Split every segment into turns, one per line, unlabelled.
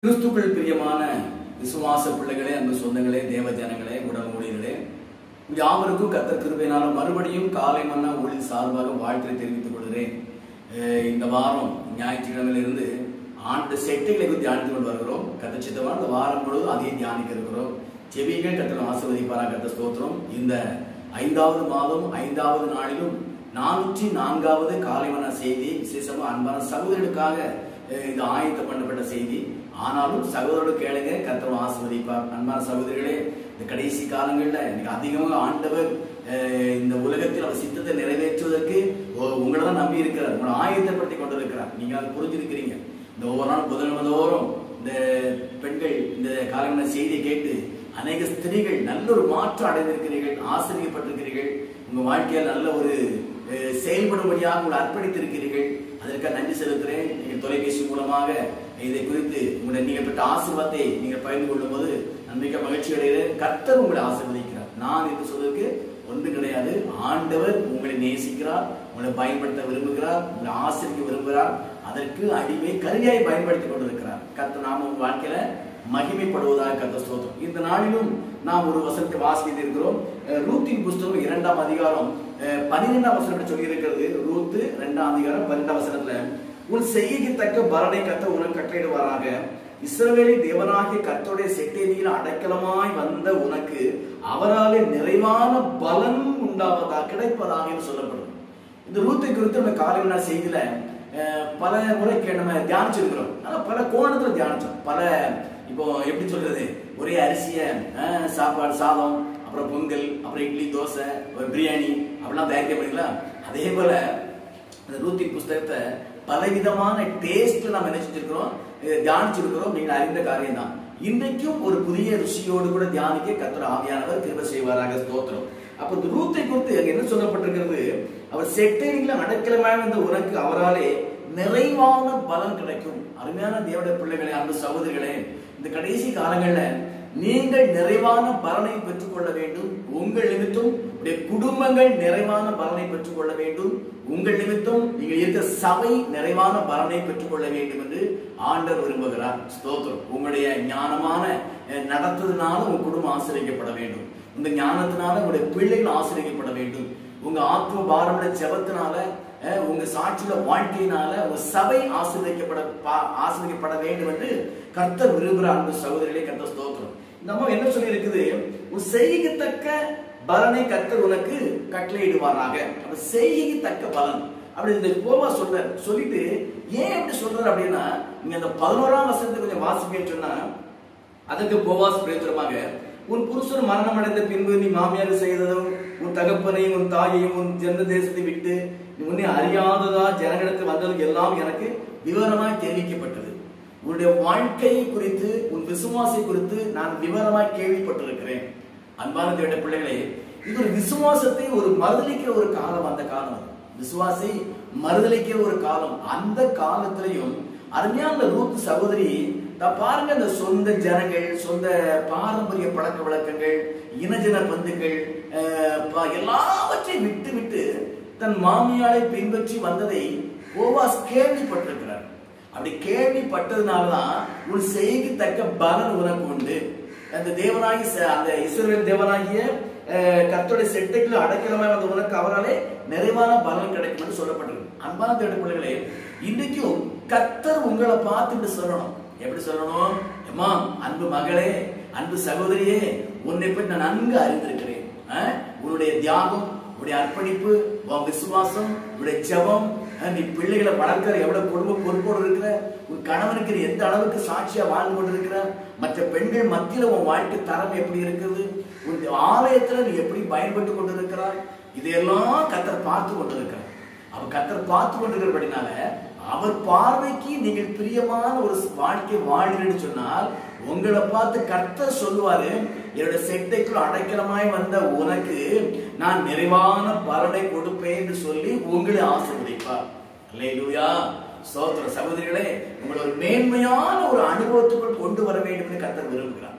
கிறிஸ்துக்கள் பிரியமான விசுவாச பிள்ளைகளே அன்பு சொந்தங்களே தேவ ஜனங்களே உடல் ஊழியர்களே யாவருக்கும் கத்தர் கிருபையினாலும் மறுபடியும் காலை மன்னா ஊழி சார்பாக வாழ்த்தை தெரிவித்துக் கொள்கிறேன் அஹ் இந்த வாரம் ஞாயிற்றுக்கிழமையிலிருந்து ஆண்டு செட்டுகளை குறித்து தியானித்து கொண்டு வருகிறோம் கத்த சித்தமான இந்த வாரம் முழுவதும் அதையும் தியானிக்க இருக்கிறோம் செவிகள் கத்தர் ஆசிர்வதிப்பாரா கத்த ஸ்தோத்திரம் இந்த ஐந்தாவது மாதம் ஐந்தாவது நாளிலும் நானூற்றி நான்காவது காலைவன செய்தி விசேஷமா அன்பான சகோதரர்களுக்காக அஹ், இது ஆயத்தம் பண்ணப்பட்ட செய்தி ஆனாலும் சகோதரோடு கேளுங்க கர்த்தர் ஆசிர்வதிப்பார் அன்பான சகோதரிகளே இந்த கடைசி காலங்கள்ல இன்னைக்கு அதிகமாக ஆண்டவர் அஹ், இந்த உலகத்தில் அவர் சித்தத்தை நிறைவேற்றுவதற்கு உ- உங்களை தான் நம்பி இருக்கிறார் உங்களை ஆயத்தப்படுத்தி கொண்டிருக்கிறார் நீங்க அதை புரிஞ்சிருக்கிறீங்க இந்த ஒவ்வொரு நாள் புதன்கிழமை தோறும் இந்த பெண்கள் இந்த காலமான செய்தியை கேட்டு அநேக ஸ்திரீகள் நல்ல ஒரு மாற்றம் அடைந்திருக்கிறீர்கள் ஆசிரியப்பட்டிருக்கிறீர்கள் உங்க வாழ்க்கையில் நல்ல ஒரு அஹ், செயல்படும்படியாக உங்களை அர்ப்பணித்திருக்கிறீர்கள் அதற்காக நன்றி செலுத்துகிறேன் நீங்கள் தொலைபேசி மூலமாக இதை குறித்து உங்களை நீங்கள் பெற்ற ஆசீர்வாதத்தை நீங்கள் பகிர்ந்து கொள்ளும் போது நான் மிக மகிழ்ச்சி அடைகிறேன் கர்த்தர் உங்களை ஆசீர்வதிக்கிறார் நான் என்று சொல்வதற்கு ஒன்று கிடையாது ஆண்டவர் உங்களை நேசிக்கிறார் உங்களை பயன்படுத்த விரும்புகிறார் உங்களை ஆசிரிக்க விரும்புகிறார் அதற்கு அடிமை கருவியாய் பயன்படுத்திக் கொண்டிருக்கிறார் கர்த்தர் நாம உங்க வாழ்க்கையில மகிமைப்படுவதாக கர்த்த ஸ்தோத்திரம் இந்த நாளிலும் நாம் ஒரு வசனத்தை வாசித்து இருக்கிறோம் அஹ் ரூத்தின் புஸ்தகம் இரண்டாம் அதிகாரம் அஹ் பன்னிரெண்டாம் வசனம் சொல்லி இருக்கிறது ரூத்து இரண்டாம் அதிகாரம் பன்னிரெண்டாம் வசனத்துல உன் செய்கைக்கு தக்க பலனை கத்த உனக்கு கட்டளையிடுவாராக இஸ்ரவேலின் தேவனாகிய கர்த்தருடைய செட்டேனியில் அடைக்கலமாய் வந்த உனக்கு அவராலே நிறைவான பலன் உண்டாவதா கிடைப்பதாக என்று சொல்லப்படும் இந்த ரூத்தை குறித்து நம்ம காலையில செய்தியில அஹ், பல முறை நம்ம தியானிச்சிருக்கிறோம் ஆனா பல கோணத்துல தியானிச்சோம் பல இப்போ எப்படி சொல்றது ஒரே அரிசிய அஹ், சாப்பாடு சாதம் அப்புறம் பொங்கல் அப்புறம் இட்லி தோசை ஒரு பிரியாணி அப்படிலாம் தயாரிக்க பண்ணிக்கலாம் அதே போல இந்த ரூத்தி புஸ்தகத்தை பலவிதமான டேஸ்ட்ல நாம் என்ன செஞ்சிருக்கிறோம் இதை தியானிச்சிருக்கிறோம் நீங்கள் அறிந்த காரியம் தான் இன்றைக்கும் ஒரு புதிய ருசியோடு கூட தியானிக்க கர்த்தர் ஆவியானவர் கிருபை செய்வாராக ஸ்தோத்திரம் அப்ப இந்த ரூத்தை குறித்து அங்க என்ன சொல்லப்பட்டிருக்கிறது அவர் செட்டேனில அடைக்கலமாக இருந்த உனக்கு அவராலே நிறைவான பலன் கிடைக்கும் அருமையான தேவடைய பிள்ளைகளே அன்பு சகோதரிகளே இந்த கடைசி காலங்கள்ல நீங்கள் நிறைவான பலனை பெற்றுக்கொள்ள வேண்டும் உங்கள் நிமித்தம் உடைய குடும்பங்கள் நிறைவான பலனை பெற்றுக்கொள்ள வேண்டும் உங்கள் நிமித்தம் நீங்கள் இருக்க சபை நிறைவான பலனை பெற்றுக்கொள்ள வேண்டும் என்று ஆண்டவர் விரும்புகிறார் ஸ்தோத்திரம் உங்களுடைய ஞானமான அஹ், நடத்ததுனால உங்க குடும்பம் ஆசிரியக்கப்பட வேண்டும் உங்க ஞானத்தினால உங்களுடைய பிள்ளைகள் ஆசிரியக்கப்பட வேண்டும் உங்க ஆத்ம பாரமுள்ள ஜெபத்தினால அஹ், உங்க சாட்சியில வாழ்க்கையினால உங்க சபை ஆசிரியக்கப்பட பா- ஆசிரியக்கப்பட வேண்டும் என்று கர்த்தர் விரும்புகிற அன்பு சகோதரிகளே கர்த்தர் ஸ்தோத்திரம் இந்த அம்மா என்ன சொல்லி இருக்குது உன் செய்யத்தக்க பலனை கர்த்தர் உனக்கு கட்டளையிடுவாராக அப்ப செய்கைக்கு தக்க பலன் அப்படி இந்த கோவா சொல்றார் சொல்லிட்டு ஏன் அப்படி சொல்றாரு அப்படின்னா நீங்க அந்த பதினோராம் வசனத்தை கொஞ்சம் வாசிப்பேன்னு சொன்னா அதற்கு போவாஸ் பிரயோஜனமாக உன் புருஷன் மரணம் அடைந்த பின்பு நீ மாமியார் செய்ததும் உன் தகப்பனையும் உன் தாயையும் உன் ஜென்ம தேசத்தை விட்டு நீ உன்னை அறியாததா ஜனங்களுக்கு வந்ததும் எல்லாம் எனக்கு விவரமாய் தெரிவிக்கப்பட்டது உன்னுடைய வாழ்க்கை குறித்து உன் விசுவாசை குறித்து நான் விவரமாய் கேள்விப்பட்டிருக்கிறேன் அன்பான தேவடைய பிள்ளைகளே இது ஒரு விசுவாசத்தை ஒரு மறுதளிக்கிற ஒரு காலம் அந்த காலம் அது. விசுவாசி மறுதளிக்கிற ஒரு காலம் அந்த காலத்திலையும் அருமையான ரூத் சகோதரி தான் பாருங்க அந்த சொந்த ஜனங்கள் சொந்த பாரம்பரிய பழக்க வழக்கங்கள் இனஜன பந்துக்கள் அஹ், ப- எல்லாவற்றையும் விட்டு விட்டு தன் மாமியாரை பின்பற்றி வந்ததை போவாஸ் கேள்விப்பட்டிருக்கிறார் அப்படி கேள்விப்பட்டதுனாலதான் உன் செய்கைக்கு தக்க பலன் உனக்கு உண்டு அந்த தேவனாகி ச- அந்த இஸ்ரவேல் தேவனாகிய அஹ், கர்த்தருடைய செட்டைக்குள்ள அடைக்கலமாய் வந்த உனக்கு அவராலே நிறைவான பலன் கிடைக்கும் என்று சொல்லப்பட்டிருக்கு அன்பான தேவ பிள்ளைகளே இன்றைக்கும் கர்த்தர் உங்களை பார்த்துட்டு சொல்லணும் எப்படி சொல்லணும் அம்மா அன்பு மகளே அன்பு சகோதரியே உன்னை பற்றி நான் நன்கு அறிந்திருக்கிறேன் அஹ், உன்னுடைய தியாகம் உன்னுடைய அர்ப்பணிப்பு உன் விசுவாசம் உன்னுடைய ஜெபம் அஹ், நீ பிள்ளைகளை வளர்க்கிற எவ்வளவு குடும்ப பொறுப்போடு இருக்கிற உன் கணவனுக்கு நீ எந்த அளவுக்கு சாட்சியா வாழ்ந்து கொண்டிருக்கிற மற்ற பெண்கள் மத்தியில உன் வாழ்க்கை தரம் எப்படி இருக்குது உன் ஆலயத்துல நீ எப்படி பயன்பட்டு கொண்டிருக்கிறாய் இதையெல்லாம் கத்தர் பார்த்து கொண்டிருக்கிறார் அவர் கத்தர் பார்த்து கொண்டிருக்கிறபடினால அவர் பார்வைக்கு நீங்கள் பிரியமான ஒரு வாழ்க்கை வாழ்கிறேன்னு சொன்னால் உங்களை பார்த்து கர்த்தர் சொல்லுவாரு என்னோட செட்டைக்குள் அடைக்கலமாய் வந்த உனக்கு நான் நிறைவான பலனை கொடுப்பேன் என்று சொல்லி உங்களை ஆசீர்வதிப்பார் அல்லேலூயா சோத்திர சகோதரிகளே உங்களை ஒரு மேன்மையான ஒரு அனுபவத்துக்குள் கொண்டு வர வேண்டும் என்று கர்த்தர் விரும்புகிறார்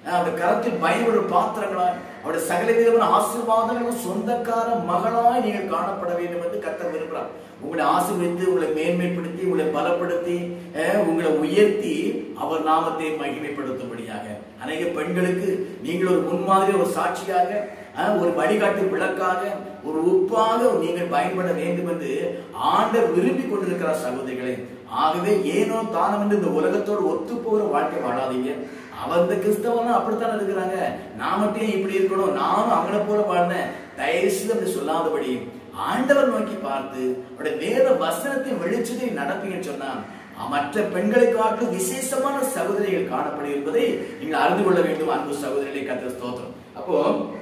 அவருடைய கரத்தில் பயன்படுற பாத்திரங்களாய் அவருடைய சகல விதமான ஆசீர்வாதங்களும் சொந்தக்கார மகளாய் நீங்கள் காணப்பட வேண்டும் என்று கர்த்தர் விரும்புகிறார் உங்களை ஆசீர்வதித்து உங்களை மேன்மைப்படுத்தி உங்களை பலப்படுத்தி அஹ், உங்களை உயர்த்தி அவர் நாமத்தை மகிமைப்படுத்தும்படியாக அநேக பெண்களுக்கு நீங்கள் ஒரு முன்மாதிரி ஒரு சாட்சியாக அஹ், ஒரு வழிகாட்டு விளக்காக ஒரு உப்பாக நீங்கள் பயன்பட வேண்டும் என்று ஆண்டவர் விரும்பி கொண்டிருக்கிறார் சகோதரிகளே ஆகவே ஏனோ தானம் என்று இந்த உலகத்தோடு ஒத்து போகிற வாழ்க்கை வாழாதீங்க அவங்க கிறிஸ்தவனும் அப்படித்தான் இருக்கிறாங்க நான் மட்டும் ஏன் இப்படி இருக்கணும் நானும் அவங்கள போல வாழ்ந்தேன் தயவு செய்து அப்படி சொல்லாதபடி ஆண்டவர் நோக்கி பார்த்து அவருடைய வேத வசனத்தை வெளிச்சத்தை நடப்பீங்கன்னு சொன்னா மற்ற பெண்களை காட்டிலும் விசேஷமான சகோதரிகள் காணப்படும் என்பதை நீங்கள் அறிந்து கொள்ள வேண்டும் அன்பு சகோதரிகளை கத்த ஸ்தோத்திரம் அப்போ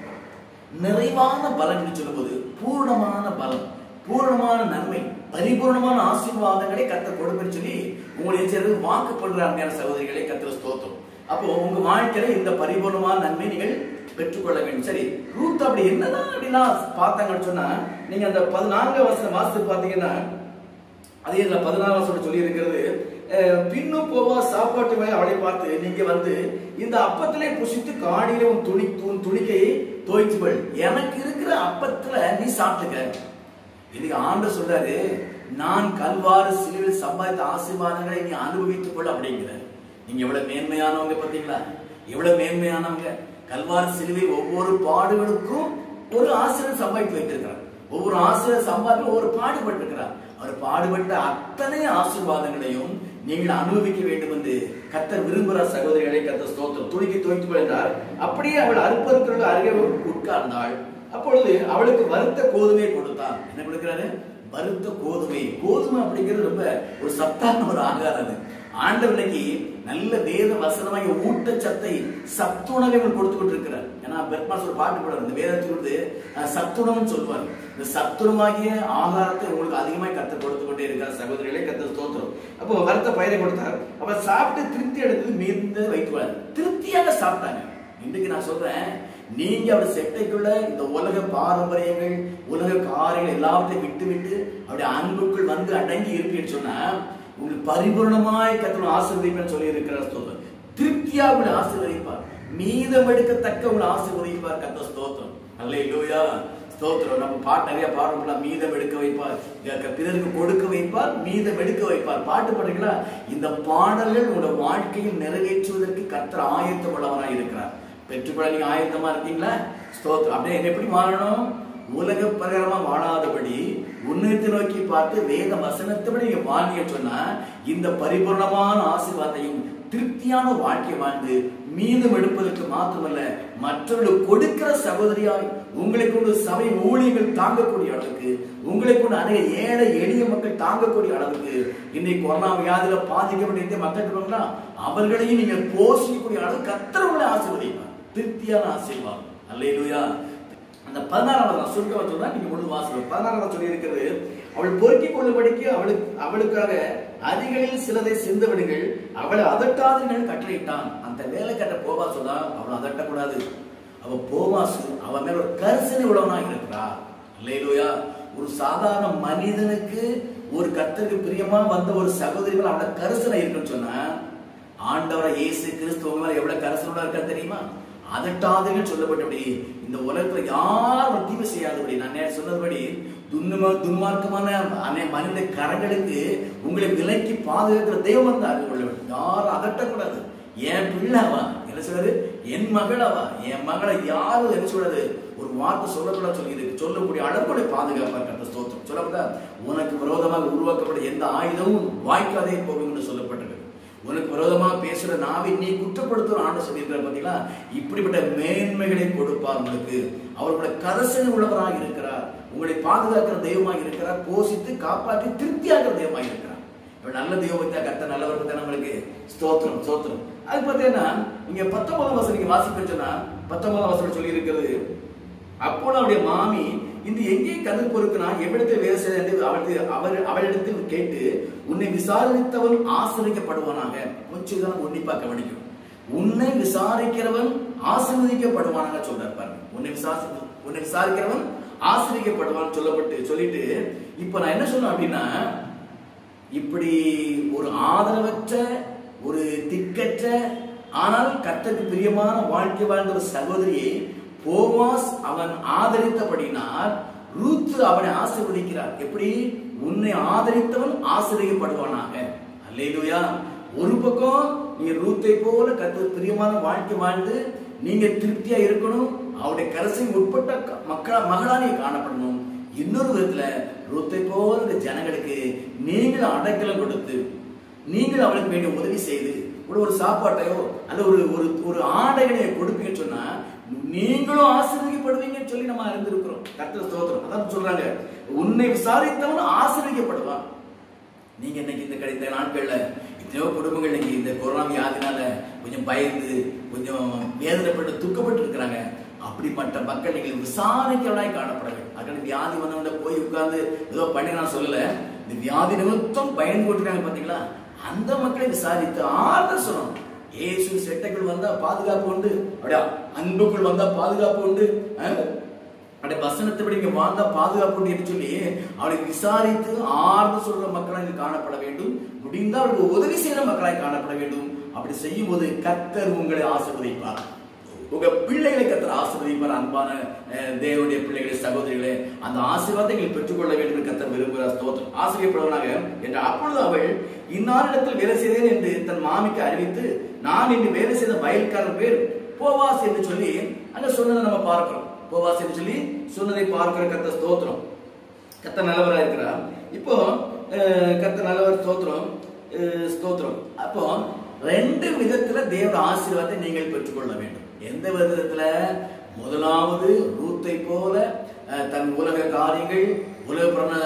நிறைவான பலன் என்று சொல்லும்போது பூர்ணமான பலம் பூர்ணமான நன்மை பரிபூர்ணமான ஆசீர்வாதங்களை கத்த கொடுப்பேன்னு சொல்லி உங்களுடைய சேர்ந்து வாக்கு பண்ற அருமையான சகோதரிகளை கத்திர ஸ்தோத்திரம் அப்போ உங்க வாழ்க்கையில இந்த பரிபூர்ணமான நன்மை நீங்கள் பெற்றுக்கொள்ள வேண்டும் சரி ரூத் அப்படி என்னதான் அப்படிலாம் பார்த்தாங்கன்னு சொன்னா நீங்க அந்த பதினான்கு வருஷம் மாசத்துக்கு பாத்தீங்கன்னா அதே இதுல பதினாறாம் வருஷம் சொல்லி இருக்கிறது பின்னும் போவா சாப்பாட்டு வாய் அவளை பார்த்து நீங்க வந்து இந்த அப்பத்திலே புசித்து காடியில உன் துணி உன் துணிக்கையை துவைச்சுவள் எனக்கு இருக்கிற அப்பத்துல நீ சாப்பிட்டுக்க இதுக்கு ஆண்டு சொல்றாரு நான் கல்வாறு சிலுவில் சம்பாதித்த ஆசீர்வாதங்களை நீ அனுபவித்துக் கொள்ள அப்படிங்கிறார் நீங்க எவ்வளவு மேன்மையானவங்க பாத்தீங்களா எவ்வளவு மேன்மையானவங்க கல்வாறு சிலுவில் ஒவ்வொரு பாடுகளுக்கும் ஒரு ஆசிரியர் சம்பாதித்து வைத்திருக்கிறார் ஒவ்வொரு ஆசிரியர் சம்பாதித்து ஒவ்வொரு பாடுபட்டிருக்கிறார் அவர் பாடுபட்ட அத்தனை ஆசீர்வாதங்களையும் நீங்கள் அனுபவிக்க வேண்டும் என்று கத்தர் விரும்புகிறார் சகோதரிகளை கத்தர் ஸ்தோத்திரம் துணிக்கி துவைத்துக் கொண்டார் அப்படியே அவள் அற்புதத்திற்கு அருகே உட்கார்ந்தாள் அப்பொழுது அவளுக்கு வறுத்த கோதுமையை கொடுத்தான் என்ன கொடுக்கிறாரு வறுத்த கோதுமை கோதுமை அப்படிங்கிறது ரொம்ப ஒரு சத்தான ஒரு ஆகாரம் அது ஆண்டவனுக்கு நல்ல வேத வசனமாக ஊட்டச்சத்தை சத்துணவை அவர் கொடுத்து கொண்டிருக்கிறார் ஏன்னா பெர்மாஸ் ஒரு பாட்டு போடுறார் இந்த வேதத்தை கொடுத்து அஹ், சத்துணவுன்னு சொல்லுவார் இந்த சத்துணமாகிய ஆகாரத்தை உங்களுக்கு அதிகமாக கத்து கொடுத்து கொண்டே இருக்கிறார் சகோதரிகளே கத்த ஸ்தோத்திரம் அப்போ வறுத்த பயிரை கொடுத்தார் அப்ப சாப்பிட்டு திருப்தி எடுத்தது மீந்து வைத்துவார் திருப்தியாக சாப்பிட்டாங்க இன்றைக்கு நான் சொல்றேன் நீங்க அவர் செட்டைக்குள்ள இந்த உலக பாரம்பரியங்கள் உலக காரியங்கள் எல்லாவற்றையும் விட்டு விட்டு அவருடைய அன்புக்குள் வந்து அடங்கி இருப்பீன்னு சொன்னா உங்களுக்கு பரிபூர்ணமாய் கத்தனை ஆசீர்வதிப்பேன்னு சொல்லி இருக்கிறார் சொல்றேன் திருப்தியா உங்களை ஆசீர்வதிப்பார் மீதம் எடுக்கத்தக்க உங்களை ஆசீர்வதிப்பார் கத்த ஸ்தோத்திரம் அல்லேலூயா ஸ்தோத்திரம் நம்ம பாட்டு நிறைய பாடுறோம்ல மீதம் எடுக்க வைப்பார் க- பிறருக்கு கொடுக்க வைப்பார் மீதம் எடுக்க வைப்பார் பாட்டு பாடுறீங்களா இந்த பாடல்கள் உங்களோட வாழ்க்கையில் நிறைவேற்றுவதற்கு கர்த்தர் ஆயத்தம் உள்ளவராய் இருக்கிறார் பெற்றுக்கொள்ள நீங்க ஆயத்தமா இருக்கீங்களா ஸ்தோத்திரம் அப்படியே என்ன எப்படி மாறணும் உலக பிரகாரமா வாழாதபடி உன்னத்தை நோக்கி பார்த்து வேத வசனத்தபடி நீங்க வாழ்ந்தீங்க சொன்னா இந்த பரிபூர்ணமான ஆசீர்வாதத்தையும் திருப்தியான வாழ்க்கை வாழ்ந்து மீதம் எடுப்பதற்கு மாத்திரமல்ல மற்றவர்களுக்கு கொடுக்கிற சகோதரியாய் உங்களை கொண்டு சபை ஊழியர்கள் தாங்கக்கூடிய அளவுக்கு உங்களை கொண்டு அநேக ஏழை எளிய மக்கள் தாங்கக்கூடிய அளவுக்கு இன்னைக்கு கொரோனா வியாதியில பாதிக்கப்பட்ட மக்கள் இருப்பாங்களா அவர்களையும் நீங்க போஷிக்கக்கூடிய அளவு கத்திரவங்களை ஆசீர்வதிப்பார் திருப்தியான ஆசீர்வாதம் அல்லேலூயா அந்த பதினாறாவது நான் சுருக்க வச்சோம்னா நீங்க முழு வாசகம் பதினாறாவது சொல்லி இருக்கிறது அவள் பொறுக்கிக் கொள்ளும்படிக்கு அவளுக்கு அவளுக்காக அதிகளில் சிலதை சிந்து விடுங்கள் அவளை அதட்டாதீர்கள் கட்டளையிட்டான் அந்த வேலை கட்ட போவா சொன்னா அவளை அதட்டக்கூடாது அவ போவாசு அவன் மேல ஒரு கரிசனை உள்ளவனா இருக்கிறா அல்லேலூயா ஒரு சாதாரண மனிதனுக்கு ஒரு கர்த்தருக்கு பிரியமா வந்த ஒரு சகோதரி மேல அவளோட கரிசனை இருக்குன்னு சொன்னா ஆண்டவரை இயேசு கிறிஸ்துவ மேல எவ்வளவு கரிசனோட இருக்கா தெரியுமா அதட்டாதீர்கள் சொல்லப்பட்டபடி இந்த உலகத்துல யாரும் தீமை செய்யாதபடி நான் நேற்று சொன்னபடி துன்னும துன்மார்க்கமான அனை மனித கரங்களுக்கு உங்களை விலக்கி பாதுகாக்கிற தெய்வம் தான் அறிந்து கொள்ள வேண்டும் யாரும் அதட்டக்கூடாது என் பிள்ளை அவ என்ன சொல்றாரு என் மகள் அவ என் மகளை யாரும் என்ன சொல்றது ஒரு வார்த்தை சொல்லக்கூடாது சொல்லி இருக்கு சொல்லக்கூடிய அளவுக்கு பாதுகாப்பார் கத்த ஸ்தோத்திரம் சொல்லக்கூடா உனக்கு விரோதமாக உருவாக்கப்பட்ட எந்த ஆயுதமும் வாய்க்காதே போகும் என்று சொல்லப்பட்டிருக்கு உனக்கு விரோதமா பேசுற நாவை நீ குற்றப்படுத்துற ஆண்டு சொல்லியிருக்கிற பாத்தீங்களா இப்படிப்பட்ட மேன்மைகளை கொடுப்பார் உங்களுக்கு அவர்களுடைய கரசனை உள்ளவராக இருக்கிறார் உங்களை பாதுகாக்கிற தெய்வமாக இருக்கிறார் போஷித்து காப்பாற்றி திருப்தியாகிற தெய்வமாக இருக்கிறார் இப்ப நல்ல தெய்வத்தை கத்த நல்லவர் பத்தி நம்மளுக்கு ஸ்தோத்திரம் ஸ்தோத்திரம் அது பார்த்தீங்கன்னா நீங்க பத்தொன்பதாம் வருஷம் நீங்க வாசிப்பேன்னு சொன்னா பத்தொன்பதாம் வருஷம் சொல்லி இருக்கிறது அப்போது அவருடைய மாமி இந்த எங்கே கதிர் பொறுக்குனா எவ்விடத்தில் வேலை செய்ய என்று அவளுக்கு அவர் அவளிடத்தில் கேட்டு உன்னை விசாரித்தவன் ஆசிரியப்படுவானாக கொஞ்சம் தான் உன்னிப்பா கவனிக்கும் உன்னை விசாரிக்கிறவன் ஆசீர்வதிக்கப்படுவானாக சொல்றார் பாருங்க உன்னை விசாரி உன்னை விசாரிக்கிறவன் ஆசிரியப்படுவான் சொல்லப்பட்டு சொல்லிட்டு இப்ப நான் என்ன சொன்னேன் அப்படின்னா இப்படி ஒரு ஆதரவற்ற ஒரு திக்கற்ற ஆனால் கர்த்தருக்கு பிரியமான வாழ்க்கை வாழ்ந்த ஒரு சகோதரியை போவாஸ் அவன் ஆதரித்தபடினார் ரூத் அவனை ஆசீர்வதிக்கிறார் எப்படி உன்னை ஆதரித்தவன் ஆசிரியப்படுவானாக அல்லேலூயா ஒரு பக்கம் நீங்க ரூத்தை போல கர்த்தர் பிரியமான வாழ்க்கை வாழ்ந்து நீங்க திருப்தியா இருக்கணும் அவருடைய கரசை உட்பட்ட க- மக்களா மகளா நீங்க காணப்படணும் இன்னொரு விதத்துல ரூத்தை போல இந்த ஜனங்களுக்கு நீங்கள் அடைக்கலம் கொடுத்து நீங்கள் அவளுக்கு வேண்டிய உதவி செய்து ஒரு ஒரு சாப்பாட்டையோ அல்ல ஒரு ஒரு ஒரு ஆடைகளையோ கொடுப்பீங்கன்னு சொன்னா நீங்களும் ஆசீர்வதிக்கப்படுவீங்கன்னு சொல்லி நம்ம அறிந்திருக்கிறோம் கர்த்தர் ஸ்தோத்திரம் அதான் சொல்றாங்க உன்னை விசாரித்தவன் ஆசீர்வதிக்கப்படுவான் நீங்க இன்னைக்கு இந்த கிடைத்த நாட்கள்ல எத்தனையோ குடும்பங்கள் இன்னைக்கு இந்த கொரோனா வியாதினால கொஞ்சம் பயந்து கொஞ்சம் வேதனைப்பட்டு துக்கப்பட்டு இருக்கிறாங்க அப்படிப்பட்ட மக்கள் நீங்கள் விசாரிக்கிறவனாய் காணப்பட வேண்டும் அதனால வியாதி வந்தவங்க போய் உட்கார்ந்து ஏதோ பண்ணி நான் சொல்லல இந்த வியாதி நிமித்தம் பயந்து கொண்டிருக்காங்க பாத்தீங்களா அந்த மக்களை விசாரித்து ஆறுதல் சொல்லணும் இயேசு செட்டைக்குள் வந்தா பாதுகாப்பு உண்டு அப்படியா அன்புக்குள் வந்தா பாதுகாப்பு உண்டு அஹ்? அப்படியே வசனத்தை இங்க வாழ்ந்தா பாதுகாப்பு உண்டு என்று சொல்லி அவளை விசாரித்து ஆர்ந்து சொல்ற மக்களாக இங்கு காணப்பட வேண்டும் முடிந்தால் அவருக்கு உதவி செய்யற மக்களாய் காணப்பட வேண்டும் அப்படி செய்யும் போது கர்த்தர் உங்களை ஆசீர்வதிப்பார் உங்க பிள்ளைகளை கர்த்தர் ஆசீர்வதிப்பார் அன்பான அஹ், தேவனுடைய பிள்ளைகளே சகோதரிகளே அந்த ஆசீர்வாதத்தை நீங்கள் பெற்றுக்கொள்ள வேண்டும் என்று கர்த்தர் விரும்புகிறார் ஸ்தோத்திரம் ஆசிரியப்படுவனாக என்று அப்பொழுது அவள் இந்நாளிடத்தில் வேலை செய்தேன் என்று தன் மாமிக்கு அறிவித்து நான் இன்று வேலை செய்த வயல்காரர் பேர் போவாஸ் என்று சொல்லி அங்க சொன்னதை நம்ம பார்க்கிறோம் போவாஸ் என்று சொல்லி சொன்னதை பார்க்கிற கத்த ஸ்தோத்திரம் கத்த நல்லவரா இருக்கிறார் இப்போ அஹ், கத்த நல்லவர் ஸ்தோத்திரம் அஹ், ஸ்தோத்திரம் அப்போ ரெண்டு விதத்துல தேவ ஆசீர்வாதத்தை நீங்கள் பெற்றுக்கொள்ள வேண்டும் எந்த விதத்துல முதலாவது ரூத்தை போல அஹ், தன் உலக காரியங்கள் உலக பிரண-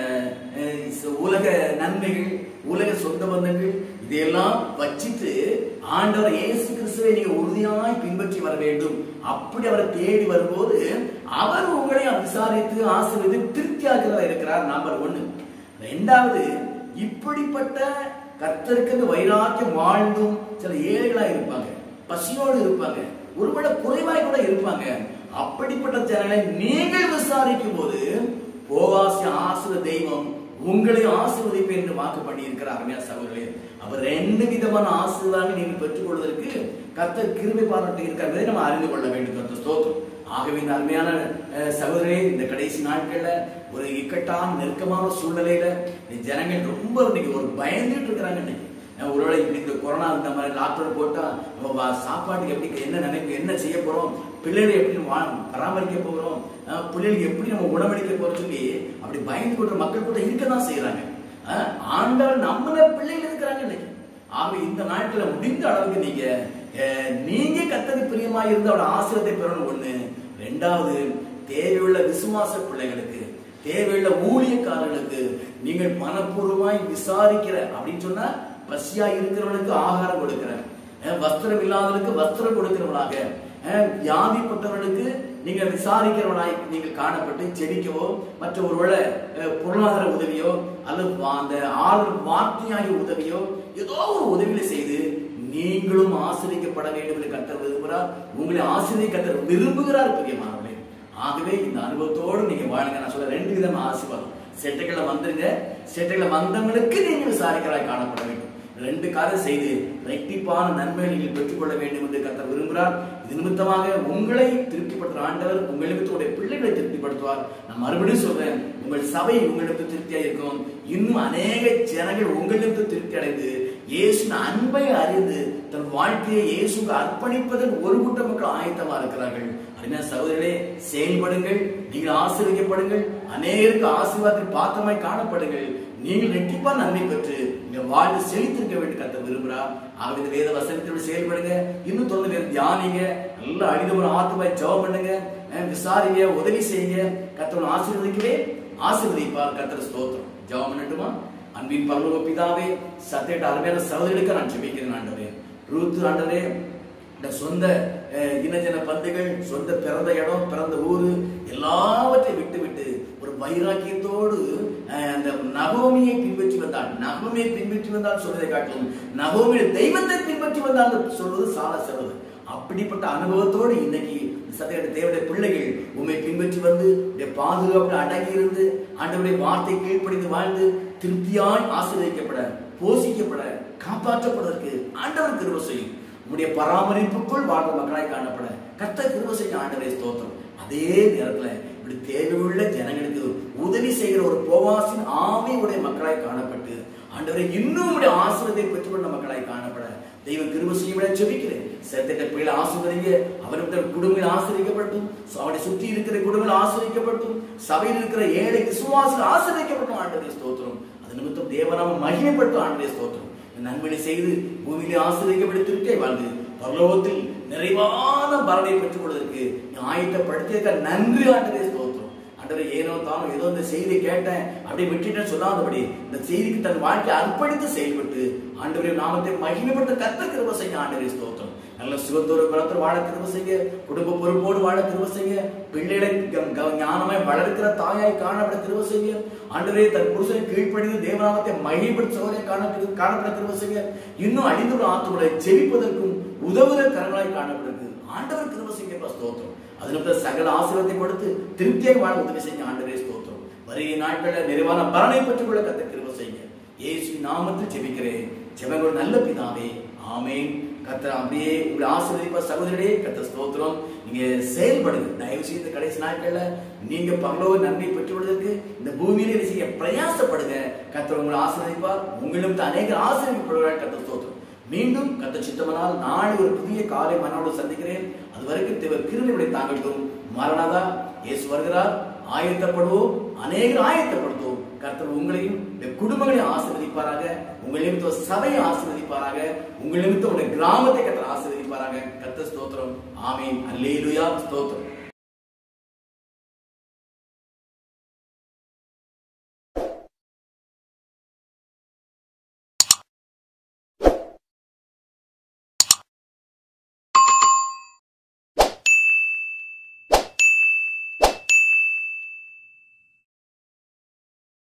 அஹ், அஹ், உலக நன்மைகள் உலக சொந்த பந்தங்கள் இதையெல்லாம் வச்சிட்டு ஆண்டவர் இயேசு கிறிஸ்துவை நீங்க உறுதியாய் பின்பற்றி வர வேண்டும் அப்படி அவரை தேடி வரும்போது அவர் உங்களை விசாரித்து ஆசீர்வதித்து திருப்தியாக்குறதா இருக்கிறார் நம்பர் ஒண்ணு ரெண்டாவது இப்படிப்பட்ட கர்த்தருக்கு வைராக்கியம் வாழ்ந்தும் சில ஏழைகளா இருப்பாங்க பசியோடு இருப்பாங்க ஒருவேளை குறைவாய் கூட இருப்பாங்க அப்படிப்பட்ட ஜனங்களை நீங்கள் விசாரிக்கும் போது போவாசி ஆசிர தெய்வம் உங்களை ஆசீர்வதிப்பேன் என்று வாக்கு பண்ணி இருக்கிறார் அருமையா சகோதரர்களே அவர் ரெண்டு விதமான ஆசீர்வாதம் நீங்கள் பெற்றுக்கொள்வதற்கு கர்த்தர் கிருபை பாராட்டி இருக்கிறதை நம்ம அறிந்து கொள்ள வேண்டும் கர்த்தர் ஸ்தோத்திரம் ஆகவே இந்த அருமையான அஹ், சகோதரே இந்த கடைசி நாட்கள்ல ஒரு இக்கட்டான நெருக்கமான சூழ்நிலையில இந்த ஜனங்கள் ரொம்ப இன்னைக்கு ஒரு பயந்துட்டு இருக்கிறாங்க இன்னைக்கு அஹ், ஒருவேளை இப்படி இந்த கொரோனா இந்த மாதிரி லாக்டவுன் போட்டா நம்ம வா- சாப்பாட்டுக்கு எப்படி என்ன நினைப்பு என்ன செய்ய போறோம் பிள்ளைகளை எப்படி வா- பராமரிக்க போகிறோம் அஹ், பிள்ளைகளுக்கு எப்படி நம்ம உணவளிக்க போறோம் சொல்லி அப்படி பயந்து கொண்ட மக்கள் கூட இருக்க தான் செய்யறாங்க அஹ், ஆண்டவர் நம்மள பிள்ளைகள் இருக்கிறாங்க இன்னைக்கு ஆக இந்த நாட்கள முடிந்த அளவுக்கு நீங்க அஹ், நீங்க கத்தரி பிரியமா இருந்து அவரோட ஆசிரியத்தை பெறணும் ஒண்ணு ரெண்டாவது தேவையுள்ள விசுவாச பிள்ளைகளுக்கு தேவையுள்ள ஊழியக்காரர்களுக்கு நீங்கள் மனப்பூர்வமாய் விசாரிக்கிற அப்படின்னு சொன்னா பசியா இருக்கிறவனுக்கு ஆகாரம் கொடுக்கிற அஹ், வஸ்திரம் இல்லாதவனுக்கு வஸ்திரம் கொடுக்கிறவனாக அஹ், வியாதிப்பட்டவர்களுக்கு நீங்கள் விசாரிக்கிறவனாய் நீங்கள் காணப்பட்டு செபிக்கவோ மற்ற ஒருவேளை அஹ், பொருளாதார உதவியோ அல்லது வா- அந்த ஆளும் வார்த்தையாகிய உதவியோ ஏதோ ஒரு உதவியை செய்து நீங்களும் ஆசிரியப்பட வேண்டும் என்று கத்தர் விரும்புகிறார் உங்களை ஆசிரியர் கத்தர் விரும்புகிறார் பிரியமானவர்களே ஆகவே இந்த அனுபவத்தோடு நீங்க வாழுங்க நான் சொல்ல ரெண்டு விதமான ஆசீர்வாதம் செட்டைகளை வந்துருங்க செட்டைகளை வந்தவங்களுக்கு நீங்க விசாரிக்கலாய் காணப்பட வேண்டும் ரெண்டு காரியம் செய்து ரெட்டிப்பான நன்மையை நீங்கள் பெற்றுக்கொள்ள வேண்டும் என்று கர்த்தர் விரும்புகிறார் இது நிமித்தமாக உங்களை திருப்திப்படுத்துற ஆண்டவர் உங்கள் நிமித்தமுடைய பிள்ளைகளை திருப்திப்படுத்துவார் நான் மறுபடியும் சொல்றேன் உங்கள் சபை உங்களிடத்து திருப்தியா இருக்கும் இன்னும் அநேக ஜனங்கள் உங்களிடத்து திருப்தி அடைந்து இயேசுவின் அன்பை அறிந்து தன் வாழ்க்கையை இயேசுக்கு அர்ப்பணிப்பதற்கு ஒரு கூட்ட மக்கள் ஆயத்தமா இருக்கிறார்கள் அருமையான சகோதரர்களே செயல்படுங்கள் நீங்கள் ஆசீர்வதிக்கப்படுங்கள் அநேகருக்கு ஆசீர்வாதத்தின் பாத்திரமாய் காணப்படுங்கள் நீங்கள் ரெட்டிப்பா நன்மை பெற்று இந்த வாழ்ந்து செழித்திருக்க வேண்டும் கத்த விரும்புகிறார் ஆகவே இந்த வேத வசனத்தோடு செயல்படுங்க இன்னும் தொடர்ந்து வேறு தியானிங்க நல்லா அடிதவன் ஆத்துமாய் ஜெபம் பண்ணுங்க அஹ் விசாரிங்க உதவி செய்யுங்க கத்தோட ஆசீர்வதிக்கவே ஆசீர்வதிப்பார் கத்தர் ஸ்தோத்திரம் ஜெபம் பண்ணட்டுமா அன்பின் பரலோக பிதாவே சத்தியட்ட அருமையான சகோதரிகளுக்கு நான் ஜெபிக்கிறேன் ஆண்டவரே ரூத் ஆண்டவரே இந்த சொந்த அஹ், இனஜன பந்துகள் சொந்த பிறந்த இடம் பிறந்த ஊரு எல்லாவற்றையும் விட்டு விட்டு ஒரு வைராக்கியத்தோடு அஹ், அந்த நகோமியை பின்பற்றி வந்தாள் நகோமியை பின்பற்றி வந்தால் சொல்வதை காட்டிலும் நகோமிய தெய்வத்தை பின்பற்றி வந்தால் சொல்வது சால சிறந்தது அப்படிப்பட்ட அனுபவத்தோடு இன்னைக்கு சத்தியோட தேவடைய பிள்ளைகள் உண்மை பின்பற்றி வந்து உடைய பாதுகாப்பு அடங்கி இருந்து ஆண்டவருடைய வார்த்தை கீழ்ப்படிந்து வாழ்ந்து திருப்தியாய் ஆசீர்வதிக்கப்பட போஷிக்கப்பட காப்பாற்றப்படுவதற்கு ஆண்டவர் கிருபை செய்யும் உடைய பராமரிப்புக்குள் வாழ்ற மக்களாய் காணப்பட கர்த்தர் கிருபை செய்ய ஆண்டவரே ஸ்தோத்திரம் அதே நேரத்துல இப்படி தேவையுள்ள ஜனங்களுக்கு உதவி செய்கிற ஒரு போவாசின் ஆவியுடைய மக்களாய் காணப்பட்டு ஆண்டவரை இன்னும் உடைய ஆசிரியத்தை பெற்றுக்கொண்ட மக்களாய் காணப்பட தெய்வம் கிருப செய்ய ஜெபிக்கிறேன் சேர்த்திட்ட பிள்ளை ஆசிரியங்க அவருடைய குடும்பங்கள் ஆசிரியக்கப்பட்டும் அவனை சுற்றி இருக்கிற குடும்பங்கள் ஆசிரியக்கப்பட்டும் சபையில் இருக்கிற ஏழை விசுவாசிகள் ஆசிரியக்கப்பட்டும் ஆண்டவரே ஸ்தோத்திரம் அது நிமித்தம் தேவனாம மகிமைப்பட்டும் ஆண்டவரே ஸ்தோத்திரம் நன்மையை செய்து பூமியிலே ஆசிரியக்கப்படி திருட்டை வாழ்ந்து பரலோகத்தில் நிறைவான பலனை பெற்றுக் கொள்வதற்கு நீ ஆயத்தப்படுத்தியிருக்க நன்றி ஆண்டவரே ஸ்தோத்திரம் ஆண்டவரே ஏனோ தானோ ஏதோ இந்த செய்தி கேட்டேன் அப்படி விட்டுட்டேன்னு சொல்லாதபடி இந்த செய்திக்கு தன் வாழ்க்கை அர்ப்பணித்து செயல்பட்டு ஆண்டவரே நாமத்தை மகிமைப்பட்ட கத்த கிருப செய்ய ஆண்டவரே ஸ்தோத்திரம் நல்ல சுகத்தோடு குலத்தில் வாழ திரும்ப செய்ய குடும்ப பொறுப்போடு வாழ திரும்ப செய்ய பிள்ளைகளை க- க- ஞானமாய் வளர்க்கிற தாயாய் காணப்பட திரும்ப செய்ய ஆண்டவரே தன் புருஷனை கீழ்ப்படிந்து தேவநாமத்தை மகிழ்படுத்த சோதனை காண காணப்பட திரும்ப செய்ய இன்னும் அழிந்துள்ள ஆத்துகளை ஜெயிப்பதற்கும் உதவுகிற கரங்களாய் காணப்படுது ஆண்டவர் திரும்ப செய்ய ஸ்தோத்திரம் அதனால சகல ஆசீர்வாதத்தை கொடுத்து திருப்தியாக வாழ உதவி செய்ய ஆண்டவரே ஸ்தோத்திரம் வருகை நாட்களில் நிறைவான பலனை பெற்றுக்கொள்ள கத்த கிருப செய்ய இயேசு நாமத்தில் ஜெபிக்கிறேன் ஜெபங்கள் நல்ல பிதாவே ஆமென் கத்த அப்படியே உங்களை ஆசீர்வதிப்பா சகோதரரே கத்த ஸ்தோத்திரம் நீங்க செயல்படுங்க தயவு செய்து இந்த கடைசி நாட்கள்ல நீங்க பரலோக நன்மை பெற்றுக்கொள்வதற்கு இந்த பூமியில என்ன செய்ய பிரயாசப்படுங்க கத்தர் உங்களை ஆசீர்வதிப்பார் உங்களிடம் அநேக ஆசீர்வதிக்கப்படுவார் கத்த ஸ்தோத்திரம் மீண்டும் கத்த சித்தமனால் நாளை ஒரு புதிய காலை மனோடு சந்திக்கிறேன் அது வரைக்கும் தேவை கிருமிகளை தாங்கட்டும் மரணதா இயேசு வருகிறார் ஆயத்தப்படுவோம் அநேகர் ஆயத்தப்படுத்துவோம் கர்த்தர் உங்களையும் இந்த குடும்பங்களையும் ஆசீர்வதிப்பாராக உங்கள் நிமித்தம் சபையை ஆசீர்வதிப்பாராக உங்கள் நிமித்தம் உங்களுடைய கிராமத்தை கர்த்தர் ஆசீர்வதிப்பாராக கர்த்தர் ஸ்தோத்திரம் ஆமீன் அல்லேலுயா ஸ்தோத்திரம்